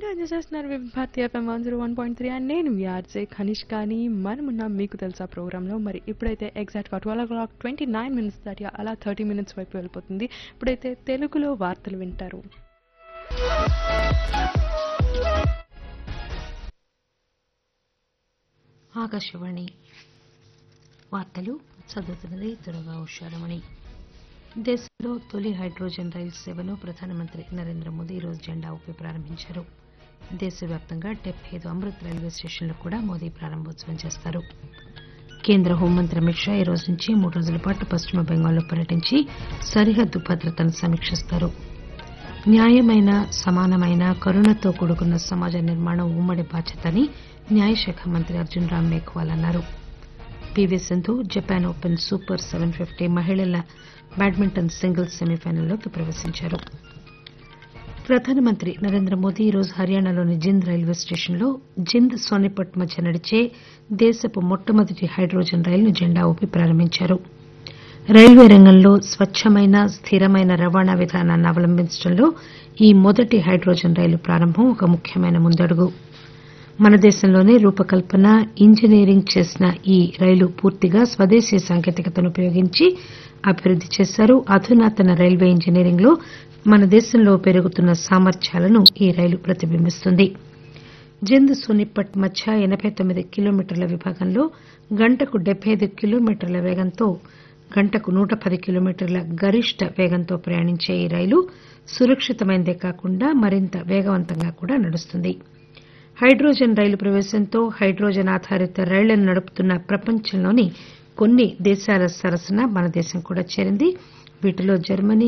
enjoy చేస్తున్నారు వివిధ భారతీయ FM one zero one point three and నేను మీ ఆర్జే ఖనిష్ కానీ మనమున్నాం మీకు తెలుసా ప్రోగ్రాంలో మరి ఇప్పుడైతే ఎగ్జాక్ట్గా twelve o'clock twenty nine minutes దాటి అలా థర్టీ మినిట్స్ వైపు వెళ్ళిపోతుంది ఇప్పుడైతే తెలుగులో వార్తలు వింటారు ఆకాశవాణి వార్తలు చదువుతున్నది దుర్గా ఉషారమణి దేశంలో తొలి హైడ్రోజన్ రైలు సేవను ప్రధానమంత్రి నరేంద్ర మోదీ ఈరోజు జెండా ఊపి ప్రారంభించారు దేశవ్యాప్తంగా డెబ్బై ఐదు అమృత్ రైల్వే స్టేషన్లు కూడా మోదీ ప్రారంభోత్సవం చేస్తారు కేంద్ర హోంమంత్రి అమిత్ షా ఈ రోజు నుంచి మూడు రోజుల పాటు పశ్చిమ బెంగాల్లో పర్యటించి సరిహద్దు భద్రతను సమీక్షిస్తారు న్యాయమైన సమానమైన కరుణతో కూడుకున్న సమాజ నిర్మాణం ఉమ్మడి బాధ్యత అని న్యాయశాఖ మంత్రి అర్జున్ రామ్ మేఘ్వాల్ అన్నారు PV Sindhu Japan open super seven fifty మహిళల బ్యాడ్మింటన్ సింగిల్స్ సెమీఫైనల్లోకి ప్రవేశించారు ప్రధానమంత్రి నరేంద్ర మోదీ ఈరోజు హర్యానాలోని జింద్ రైల్వే స్టేషన్లో జింద్ సోనిపట్ మధ్య నడిచే దేశపు మొట్టమొదటి హైడ్రోజన్ రైలును జెండా ఊపి ప్రారంభించారు రైల్వే రంగంలో స్వచ్చమైన స్థిరమైన రవాణా విధానాన్ని అవలంబించడంలో ఈ మొదటి హైడ్రోజన్ రైలు ప్రారంభం ఒక ముఖ్యమైన ముందడుగు మన దేశంలోనే రూపకల్పన ఇంజనీరింగ్ చేసిన ఈ రైలు పూర్తిగా స్వదేశీ సాంకేతికతను ఉపయోగించి అభివృద్ది చేశారు అధునాతన రైల్వే ఇంజనీరింగ్ లో మన దేశంలో పెరుగుతున్న సామర్థ్యాలను ఈ రైలు ప్రతిబింబిస్తుంది జింద్ సోనిపట్ మధ్య ఎనబై తొమ్మిది కిలోమీటర్ల విభాగంలో గంటకు డెబ్బై ఐదు కిలోమీటర్ల వేగంతో గంటకు నూట పది కిలోమీటర్ల గరిష్ట వేగంతో ప్రయాణించే ఈ రైలు సురక్షితమైనదే కాకుండా మరింత వేగవంతంగా కూడా నడుస్తుంది హైడ్రోజన్ రైలు ప్రవేశంతో హైడ్రోజన్ ఆధారిత రైళ్లను నడుపుతున్న ప్రపంచంలోని కొన్ని దేశాల సరసన మన దేశం కూడా చేరింది వీటిలో జర్మనీ